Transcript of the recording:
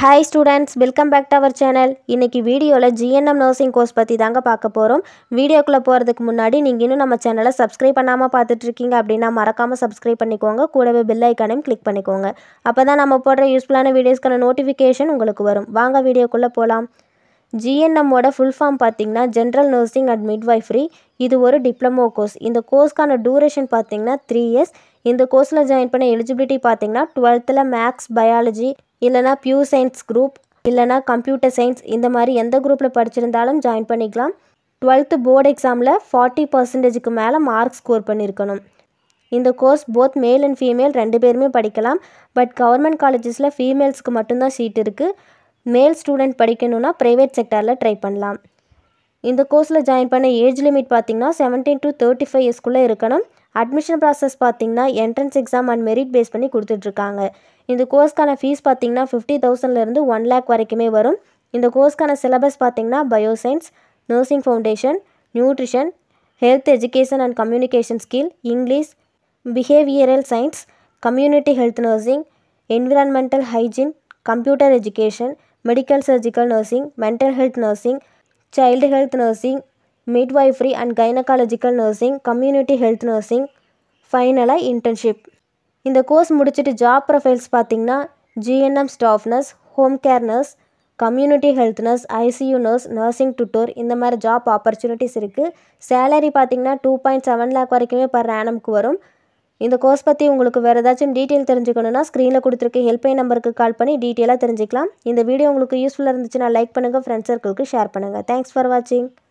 hi students welcome back to our channel இன்றைக்கி வீடியோவில் GNM nursing course பற்றி தாங்க பார்க்க போகிறோம் வீடியோக்குள்ளே போகிறதுக்கு முன்னாடி நீங்கள் இன்னும் நம்ம சேனலை சப்ஸ்கிரைப் பண்ணாமல் பார்த்துட்ருக்கீங்க அப்படின்னா மறக்காமல் சப்ஸ்கிரைப் பண்ணிக்கோங்க கூடவே பெல் ஐக்கானையும் கிளிக் பண்ணிக்கோங்க அப்போ தான் நம்ம போடுற யூஸ்ஃபுல்லான வீடியோஸ்க்கான நோட்டிஃபிகேஷன் உங்களுக்கு வரும் வாங்க வீடியோக்குள்ளே போகலாம் ஜிஎன்எம்மோட ஃபுல் ஃபார்ம் பார்த்தீங்கன்னா ஜென்ரல் நர்சிங் அண்ட் மிட்வைஃப்ரி இது ஒரு டிப்ளமோ கோர்ஸ் இந்த கோர்ஸ்க்கான டூரேஷன் பார்த்தீங்கன்னா த்ரீ இயர்ஸ் இந்த கோர்ஸில் ஜாயின் பண்ண எலிஜிபிலிட்டி பார்த்தீங்கன்னா டுவெல்த்தில் மேக்ஸ் பயாலஜி இல்லைனா பியூர் சயின்ஸ் குரூப் இல்லைனா கம்ப்யூட்டர் சயின்ஸ் இந்த மாதிரி எந்த குரூப்பில் படிச்சிருந்தாலும் ஜாயின் பண்ணிக்கலாம் டுவெல்த்து போர்டு எக்ஸாமில் ஃபார்ட்டி பர்சன்டேஜுக்கு மேலே மார்க் ஸ்கோர் பண்ணியிருக்கணும் இந்த course both male and female ரெண்டு பேருமே படிக்கலாம் பட் கவர்மெண்ட் காலேஜஸில் ஃபீமேல்ஸ்க்கு மட்டும்தான் சீட் இருக்குது மேல் ஸ்டூடெண்ட் படிக்கணுன்னா ப்ரைவேட் செக்டாரில் ட்ரை பண்ணலாம் இந்த கோர்ஸில் ஜாயின் பண்ண ஏஜ் லிமிட் பார்த்தீங்கன்னா செவன்டீன் டு தேர்ட்டி ஃபைவ் இயர்ஸ்க்குள்ளே இருக்கணும் அட்மிஷன் ப்ராசஸ் பார்த்தீங்கன்னா entrance exam and merit base பண்ணி கொடுத்துட்ருக்காங்க இந்த கோர்ஸ்க்கான ஃபீஸ் பார்த்தீங்கன்னா ஃபிஃப்டி தௌசண்ட்லேருந்து ஒன் லேக் வரைக்குமே வரும் இந்த கோர்ஸ்க்கான சிலபஸ் பார்த்தீங்கன்னா bioscience nursing foundation nutrition health education and communication skill English behavioural science community health nursing environmental hygiene computer education medical surgical nursing mental health nursing child health nursing midwifery and gynaecological nursing community health nursing ஃபைனலாக internship இந்த course முடிச்சுட்டு job profiles பார்த்தீங்கன்னா GNM staff nurse home care nurse community health nurse ICU nurse nursing tutor இந்த மாதிரி job opportunities இருக்குது salary பார்த்தீங்கன்னா two point seven lakh வரைக்குமே பர் ஆனம்க்கு வரும் இந்த கோர்ஸ் பற்றி உங்களுக்கு வேறு ஏதாச்சும் டீட்டெயில் தெரிஞ்சுக்கணுன்னா ஸ்க்ரீனில் கொடுத்துருக்க ஹெல்ப்லைன் நம்பருக்கு கால் பண்ணி டீட்டெயிலாக தெரிஞ்சுக்கலாம் இந்த வீடியோ உங்களுக்கு யூஸ்ஃபுல்லாக இருந்துச்சுன்னா லைக் பண்ணுங்கள் ஃப்ரெண்ட்ஸ் சர்க்கிளுக்கு ஷேர் பண்ணுங்கள் தேங்க்ஸ் ஃபார் வாட்சிங்